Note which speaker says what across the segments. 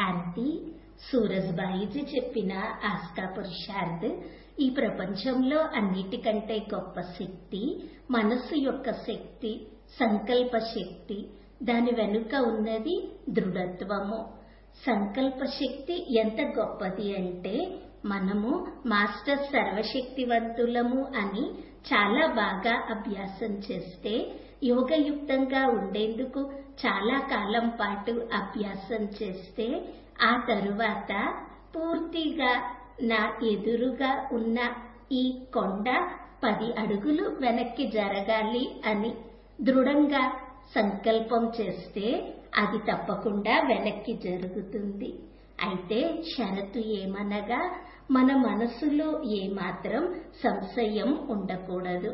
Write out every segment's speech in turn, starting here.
Speaker 1: శాంతి సూరజ్బాయిజీ చెప్పిన ఆస్కా పురుషార్థ్ ఈ ప్రపంచంలో అన్నిటికంటే గొప్ప శక్తి మనస్సు యొక్క శక్తి సంకల్ప శక్తి దాని వెనుక ఉన్నది దృఢత్వము సంకల్ప శక్తి ఎంత గొప్పది అంటే మనము మాస్టర్ సర్వశక్తివంతులము అని చాలా బాగా అభ్యాసం చేస్తే యోగయుక్తంగా ఉండేందుకు చాలా కాలం పాటు అభ్యాసం చేస్తే ఆ తరువాత పూర్తిగా నా ఎదురుగా ఉన్న ఈ కొండ పది అడుగులు వెనక్కి జరగాలి అని దృఢంగా సంకల్పం చేస్తే అది తప్పకుండా వెనక్కి జరుగుతుంది అయితే షరతు ఏమనగా మన మనసులో ఏమాత్రం సంశయం ఉండకూడదు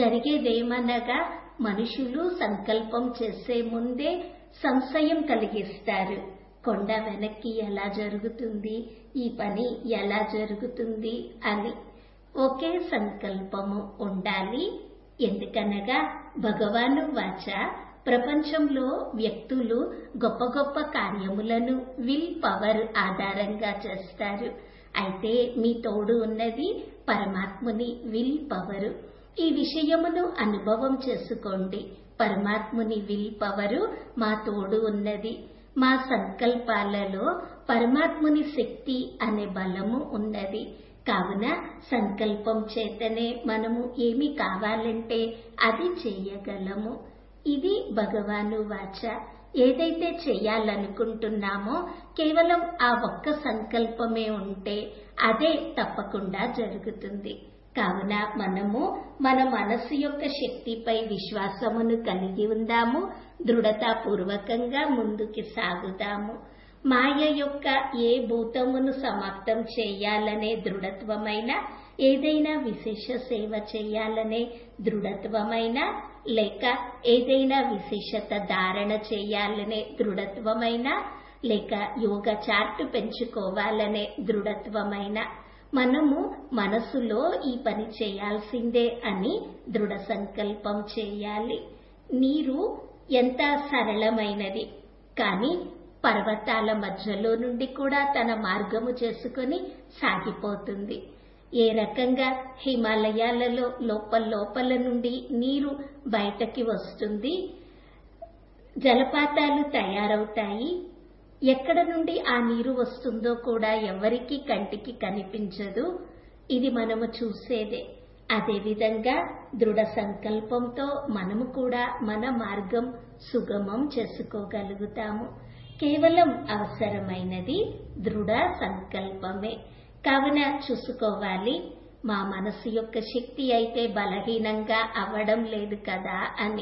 Speaker 1: జరిగేదేమనగా మనుషులు సంకల్పం చేసే ముందే సంశయం కలిగిస్తారు కొండ వెనక్కి ఎలా జరుగుతుంది ఈ పని ఎలా జరుగుతుంది అని ఒకే సంకల్పము ఉండాలి ఎందుకనగా భగవాను వాచ ప్రపంచంలో వ్యక్తులు గొప్ప గొప్ప కార్యములను విల్ పవర్ ఆధారంగా చేస్తారు అయితే మీ తోడు ఉన్నది పరమాత్ముని విల్ పవరు ఈ విషయమును అనుభవం చేసుకోండి పరమాత్ముని విల్ పవరు మా తోడు ఉన్నది మా సంకల్పాలలో పరమాత్ముని శక్తి అనే బలము ఉన్నది కావున సంకల్పం చేతనే మనము ఏమి కావాలంటే అది చేయగలము ఇది భగవాను వాచ ఏదైతే చేయాలనుకుంటున్నామో కేవలం ఆ ఒక్క సంకల్పమే ఉంటే అదే తప్పకుండా జరుగుతుంది కావున మనము మన మనసు యొక్క శక్తిపై విశ్వాసమును కలిగి ఉందాము దృఢతాపూర్వకంగా ముందుకి సాగుదాము మాయ యొక్క ఏ భూతమును సమాప్తం చేయాలనే దృఢత్వమైన ఏదైనా విశేష సేవ చేయాలనే దృఢత్వమైన లేక ఏదైనా విశేషత ధారణ చేయాలనే దృఢత్వమైన లేక యోగ చార్ట్ పెంచుకోవాలనే దృఢత్వమైన మనము మనసులో ఈ పని చేయాల్సిందే అని దృఢ సంకల్పం చేయాలి నీరు ఎంత సరళమైనది కానీ పర్వతాల మధ్యలో నుండి కూడా తన మార్గము చేసుకొని సాగిపోతుంది ఏ రకంగా హిమాలయాలలో లోపల లోపల నుండి నీరు బయటకి వస్తుంది జలపాతాలు తయారవుతాయి ఎక్కడ నుండి ఆ నీరు వస్తుందో కూడా ఎవరికి కంటికి కనిపించదు ఇది మనము చూసేదే అదేవిధంగా దృఢ సంకల్పంతో మనము కూడా మన మార్గం సుగమం చేసుకోగలుగుతాము కేవలం అవసరమైనది దృఢ సంకల్పమే కావున చూసుకోవాలి మా మనసు యొక్క శక్తి అయితే బలహీనంగా అవ్వడం లేదు కదా అని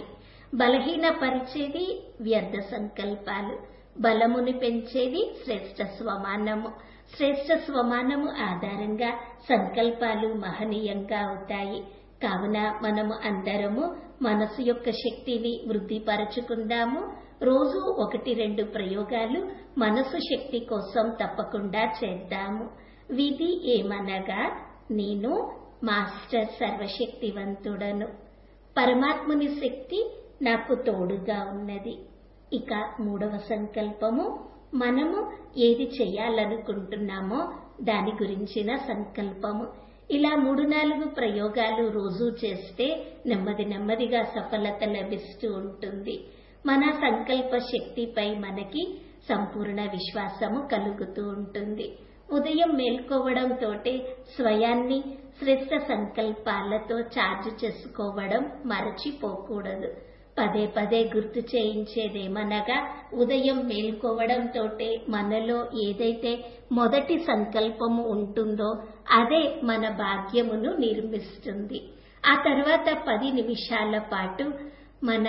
Speaker 1: బలహీనపరిచేది వ్యర్థ సంకల్పాలు బలముని పెంచేది శ్రేష్ట స్వమానము శ్రేష్ట స్వమానము ఆధారంగా సంకల్పాలు మహనీయంగా అవుతాయి కావున మనము అందరము మనసు యొక్క శక్తిని వృద్ధిపరచుకుందాము రోజు ఒకటి రెండు ప్రయోగాలు మనసు శక్తి కోసం తప్పకుండా చేద్దాము విధి ఏమనగా నేను మాస్టర్ సర్వశక్తివంతుడను పరమాత్ముని శక్తి నాకు తోడుగా ఉన్నది ఇక మూడవ సంకల్పము మనము ఏది చేయాలనుకుంటున్నామో దాని గురించిన సంకల్పము ఇలా మూడు నాలుగు ప్రయోగాలు రోజు చేస్తే నెమ్మది నెమ్మదిగా సఫలత లభిస్తూ ఉంటుంది మన సంకల్ప శక్తిపై మనకి సంపూర్ణ విశ్వాసము కలుగుతూ ఉంటుంది ఉదయం మేల్కోవడంతోటే స్వయాన్ని శ్రేష్ట సంకల్పాలతో ఛార్జ్ చేసుకోవడం మరచిపోకూడదు పదే పదే గుర్తు చేయించేదేమనగా ఉదయం మేల్కోవడంతోటే మనలో ఏదైతే మొదటి సంకల్పము ఉంటుందో అదే మన భాగ్యమును నిర్మిస్తుంది ఆ తర్వాత పది నిమిషాల పాటు మన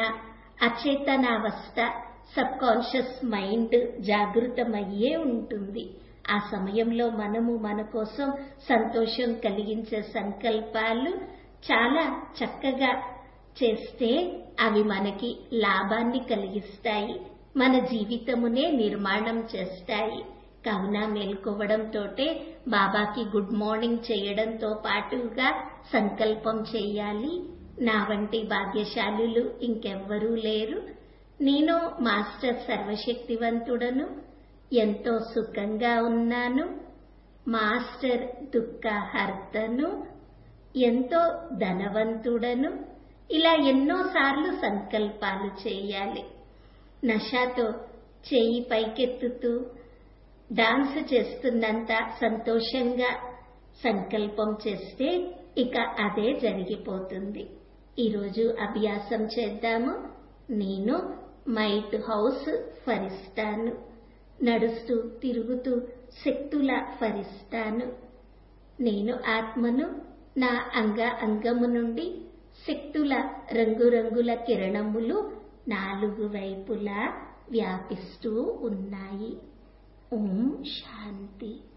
Speaker 1: అచేతనావస్థ సబ్ కాన్షియస్ మైండ్ జాగృతమయ్యే ఉంటుంది ఆ సమయంలో మనము మన కోసం సంతోషం కలిగించే సంకల్పాలు చాలా చక్కగా చేస్తే అవి మనకి లాభాన్ని కలిగిస్తాయి మన జీవితమునే నిర్మాణం చేస్తాయి కావున మేల్కోవడంతోటే బాబాకి గుడ్ మార్నింగ్ చేయడంతో పాటుగా సంకల్పం చేయాలి నా వంటి భాగ్యశాలులు ఇంకెవ్వరూ లేరు నేను మాస్టర్ సర్వశక్తివంతుడను ఎంతో సుఖంగా ఉన్నాను మాస్టర్ దుఃఖహర్తను ఎంతో ధనవంతుడను ఇలా ఎన్నోసార్లు సంకల్పాలు చేయాలి నషాతో చేయి పైకెత్తుతూ డాన్స్ చేస్తున్నంత సంతోషంగా సంకల్పం చేస్తే ఇక అదే జరిగిపోతుంది ఈరోజు అభ్యాసం చేద్దాము నేను మైట్ హౌస్ ఫరిస్తాను నడుస్తూ తిరుగుతూ శక్తుల ఫరిస్తాను నేను ఆత్మను నా అంగ అంగము నుండి శక్తుల రంగురంగుల కిరణములు నాలుగు వైపులా వ్యాపిస్తూ ఉన్నాయి ఓం శాంతి